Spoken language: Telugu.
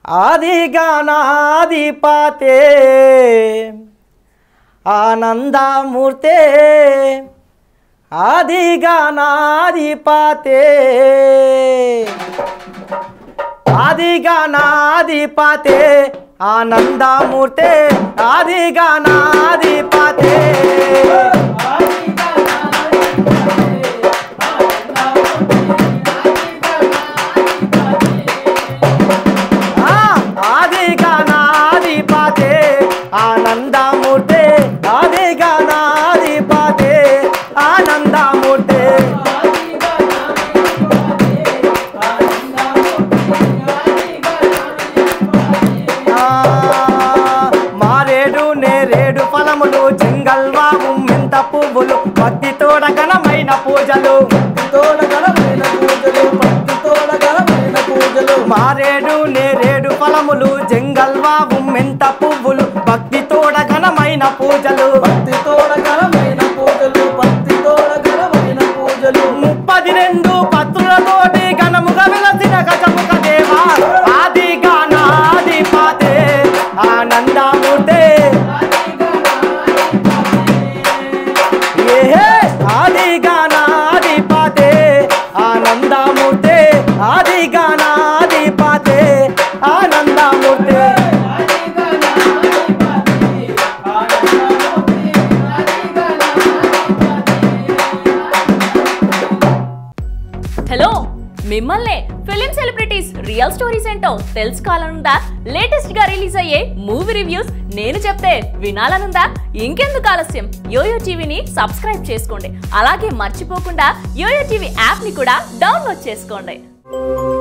ఆదిగానాదిపాతే ఆనందమూర్తే ఆదిగానాదిపాతే ఆదిగానాదిపాతే ఆనందమూర్తే ఆదిగానాదిపాతే ఆ, ఆదిగానాదిపాతే ఆనందమూర్తే ఆదిగానాదిపాతే ఆనందమూర్తే ఆ, మారేడు నేరేడు ఫలములు చింగల్వా ఉమ్మింత పువ్వులు భక్తితోడ ఘనమైన పూజలు తోడ గలమైన పూజలు భక్తి తోడ గలమైన పూజలు మారేడు నేరేడు ఫలములు జంగల్వా ఉమ్మెంత పువ్వులు భక్తితోడ ఘనమైన పూజలు భక్తి తోడ గలమైన పూజలు భక్తి తోడ గలమైన పూజలు ముప్పది రెండు పత్రులతోటి ఘనముగా వెలసిన గజముఖ దేవా ఆది గానాది పాతే ఆనందమూర్తే ఏహే ఆది గానాది పాతే ఆనందమూర్తే ఆది గానాది పాతే ఆనందమూర్తే హలో మిమ్మల్నే ఫిలిం సెలబ్రిటీస్ రియల్ స్టోరీస్ ఏంటో తెలుసుకోవాలనుందా లేటెస్ట్ గా రిలీజ్ అయ్యే మూవీ రివ్యూస్ నేను చెప్తే వినాలనుందా ఇంకెందుకు ఆలస్యం యోయో టీవీని సబ్స్క్రైబ్ చేసుకోండి అలాగే మర్చిపోకుండా యోయో టీవీ యాప్ ని కూడా డౌన్లోడ్ చేసుకోండి